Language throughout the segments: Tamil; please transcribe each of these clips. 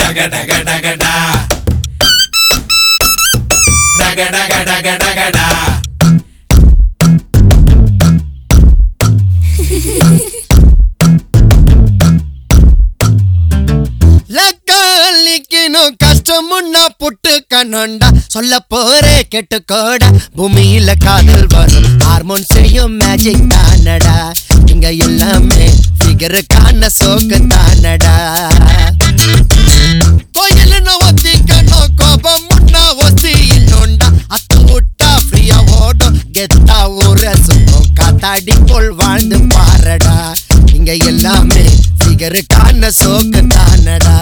டக டக டகடா டக டக டக டகடா லக்காலிக்கணும் கஷ்டமுன்னா புட்டு கண்ணொண்டா சொல்ல போறே கெட்டுக்கோடா பூமியில காதல் வரும் ஹார்மோன் செய்யும் மேஜிக் தானடா இங்க எல்லாமே ஃபிகருக்கான சோக்கு தானடா கோயிலுன்னு ஒத்திக்கணும் கோபம் முன்னா ஒத்தி இன்னொண்டா அத்து விட்டா ஃப்ரீயா ஓடும் கெத்தா ஊர சுத்தம் காத்தாடி போல் வாழ்ந்து பாரடா இங்க எல்லாமே ஃபிகருக்கான சோக்கு தானடா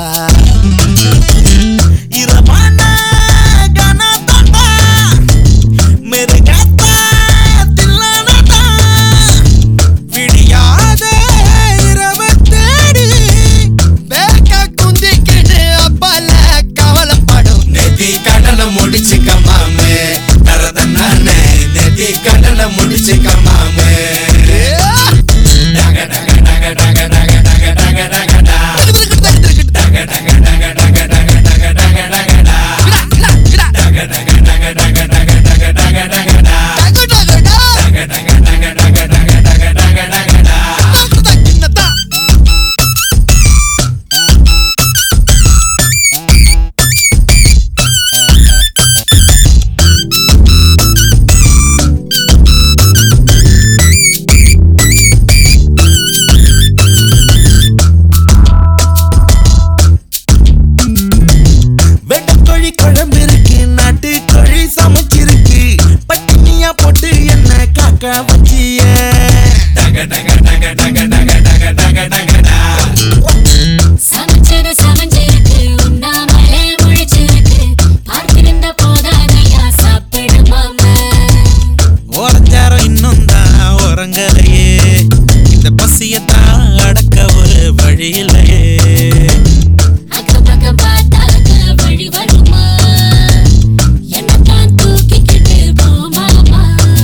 இரவான கனதடா மெருகத்தா தில்லனடா விடியாத இரவு தேடி பேக்க குந்திக்கிட்டு அப்பால கவலைப்படும் நெத்தி கடனை முடிச்சுக்க மாமே தரத நானே நெத்தி கடனை முடிச்சுக்க மாமே டக டக டக டக டக டக டக டகடா டக டக டக டக டக டக டக டகடா டக டக டக டக டக டக டக டகடா டக டக டக டக டக டக டக டகடா வெட்டக்கோழி குழம்பு இருக்கு நாட்டு கோழி சமைச்சிருக்கு பட்டினியா போட்டு என்ன காக்க வச்சிய டக டக டக டக டக டக டக டகடா சமைச்சது சமைஞ்சிருக்கு உண்ணாமலே முழிச்சிருக்கு பார்த்திருந்த போதாதையா சாப்பிடு மாமா ஓரஞ்சாரம் இன்னும் தான் உறங்கலையே இந்த பசியத்தான் அடக்க ஒரு வழி இல்லையே அக்கம் பக்கம் பார்த்தாக்க வழி வருமா என்னத்தான் தூக்கிக்கிட்டு போ மாமா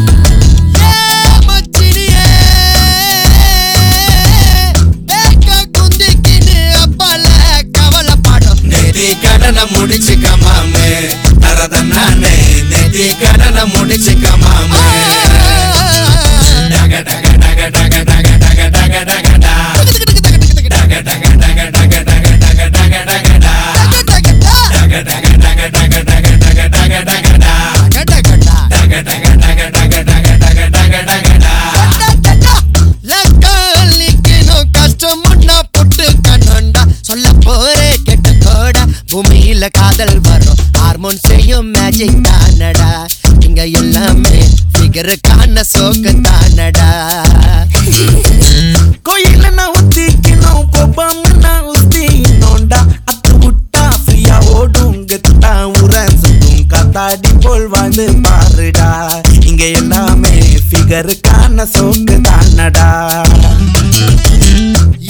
நெத்தி கடனை முடிச்சுக்க மாமே தரத நானே நெத்தி கடனை முடிச்சுக்க மாமே டக டக டக டக டக டக டக டகடா டக டக டக டக டக டக டக டகடா டக டக டக டக டக டக டக டகடா டக டக டக டக டக டக டக டகடா சொல்ல போறே கெட்டுக்கோடா பூமியில காதல் வரும் ஹார்மோன் செய்யும் மேஜிக் தானடா இங்க எல்லாமே ஃபிகருக்கான சோக்கு தானடா கோயில நான் ஊத்திக்கணும் கோபம் நான் ஊத்தினோண்டா அத்து விட்டா ஃப்ரீயா ஓடும் கெத்தா உர சுத்தும் காத்தாடி போல் வாழ்ந்து பாருடா இங்க எல்லாமே ஃபிகருக்கான சோக்கு தானடா